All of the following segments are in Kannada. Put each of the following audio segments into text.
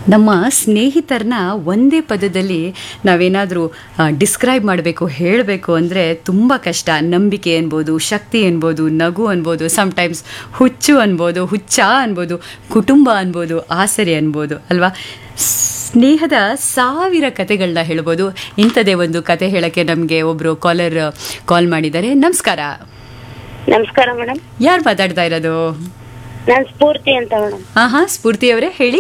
ನಮ್ಮ ಸ್ನೇಹಿತರನ್ನ ಒಂದೇ ಪದದಲ್ಲಿ ನಾವೇನಾದರೂ ಡಿಸ್ಕ್ರೈಬ್ ಮಾಡಬೇಕು ಹೇಳಬೇಕು ಅಂದರೆ ತುಂಬ ಕಷ್ಟ ನಂಬಿಕೆ ಅನ್ಬೋದು ಶಕ್ತಿ ಅನ್ಬೋದು ನಗು ಅನ್ಬೋದು ಸಮ್ಟೈಮ್ಸ್ ಹುಚ್ಚು ಅನ್ಬೋದು ಹುಚ್ಚ ಅನ್ಬೋದು ಕುಟುಂಬ ಅನ್ಬೋದು ಆಸರೆ ಅನ್ಬೋದು ಅಲ್ವಾ ಸ್ನೇಹದ ಸಾವಿರ ಕತೆಗಳನ್ನ ಹೇಳ್ಬೋದು ಇಂಥದೇ ಒಂದು ಕತೆ ಹೇಳೋಕ್ಕೆ ನಮಗೆ ಒಬ್ಬರು ಕಾಲರ್ ಕಾಲ್ ಮಾಡಿದ್ದಾರೆ ನಮಸ್ಕಾರ ನಮಸ್ಕಾರ ಮೇಡಮ್ ಯಾರು ಮಾತಾಡ್ತಾ ಇರೋದು ನಾನ್ ಸ್ಫೂರ್ತಿ ಅಂತ ಮೇಡಮ್ ಹಾಂ ಹಾಂ ಸ್ಫೂರ್ತಿಯವರೇ ಹೇಳಿ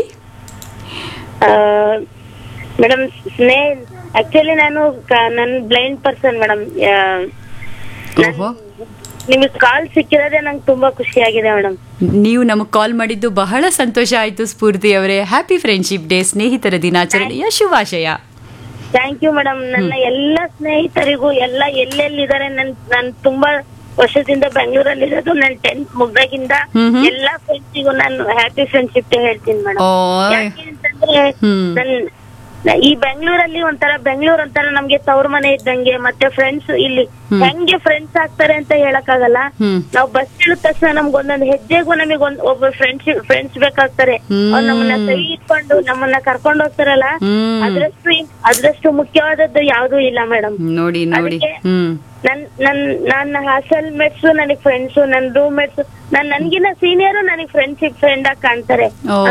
ಮೇಡಮ್ ಸ್ನೇಹ ಆಕ್ಚುಲಿ ನಾನು ಕ- ನನ್ ಬ್ಲೈಂಡ್ ಪರ್ಸನ್ ಮೇಡಮ್ ಓಹೋ ನಿಮಗೆ ಕಾಲ್ ಸಿಕ್ಕಿರೋದೇ ನಂಗೆ ತುಂಬಾ ಖುಷಿ ಆಗಿದೆ ಮೇಡಮ್ ನೀವು ನಮಗೆ ಕಾಲ್ ಮಾಡಿದ್ದು ಬಹಳ ಸಂತೋಷ ಆಯಿತು ಸ್ಫೂರ್ತಿ ಅವರೇ ಹ್ಯಾಪಿ ಫ್ರೆಂಡ್ಶಿಪ್ ಡೇ ಸ್ನೇಹಿತರ ದಿನಾಚರಣೆಯ ಶುಭಾಶಯ ಥ್ಯಾಂಕ್ ಯು ಮೇಡಮ್ ನನ್ನ ಎಲ್ಲ ಸ್ನೇಹಿತರಿಗೂ ಎಲ್ಲ ಎಲ್ಲೆಲ್ಲಿದ್ದಾರೆ ನನ್ ನಾನ್ ತುಂಬಾ ವರ್ಷದಿಂದ ಬೆಂಗಳೂರಲ್ಲಿ ಇರೋದು ನನ್ ಟೆಂತ್ ಮುಗ್ದಾಗಿಂದ ಹ್ಮ್ ಹ್ಮ್. ಎಲ್ಲಾ ಫ್ರೆಂಡ್ಸಿಗೂ ನಾನು ಹ್ಯಾಪಿ ಫ್ರೆಂಡ್ಶಿಪ್ ಡೇ ಹೇಳ್ತೀನಿ ಮೇಡಮ್ ಓ ಯಾಕೆ ಅಂತಂದ್ರೆ ಹ್ಮ್. ನನ್ ನ- ಈ ಬೆಂಗಳೂರಲ್ಲಿ ಒಂಥರ ಬೆಂಗಳೂರು ಒಂಥರ ನಮ್ಗೆ ತವ್ರ ಮನೆ ಇದ್ದಂಗೆ ಮತ್ತೆ ಫ್ರೆಂಡ್ಸ್ ಇಲ್ಲಿ ಹೆಂಗೆ ಫ್ರೆಂಡ್ಸ್ ಆಗ್ತಾರೆ ಅಂತ ಹೇಳಕ್ಕಾಗಲ್ಲ ಹ್ಮ್ ನಾವ್ ಬಸ್ ಇಳಿದ ತಕ್ಷಣ ನಮ್ಗೆ ಒಂದೊಂದು ಹೆಜ್ಜೆಗೂ ನಮಗೆ ಒಂದ್ ಒಬ್ಬ ಫ್ರೆಂಡ್ಸ್ ಫ್ರೆಂಡ್ಸ್ ಬೇಕಾಗ್ತಾರೆ ಹ್ಮ್. ಅವ್ರು ನಮ್ಮನ್ನ ಕೈ ಇಟ್ಕೊಂಡು ನಮ್ಮನ್ನ ಕರ್ಕೊಂಡು ಹೋಗ್ತಾರಲ್ಲ ಹ್ಮ್ ಅದ್ರಷ್ಟು ಅದ್ರಷ್ಟು ಮುಖ್ಯವಾದದ್ದು ಯಾವ್ದೂ ಇಲ್ಲ ಮೇಡಮ್ ನೋಡಿ ನೋಡಿ ಅದಕ್ಕೆ ಹ್ಮ್ ನನ್ ನನ್ ನನ್ನ ಹಾಸ್ಟೆಲ್ ಮೇಟ್ಸ್ ನನಗ್ ಫ್ರೆಂಡ್ಸ್ ನನ್ ರೂಮ್ ಮೇಟ್ಸ್ ನನ್ ನನ್ಗಿನ್ನ ಸೀನಿಯರ್ ನನಗ್ ಫ್ರೆಂಡ್ಶಿಪ್ ಫ್ರೆಂಡ್ ಆಗಿ ಕಾಣ್ತಾರೆ ಓ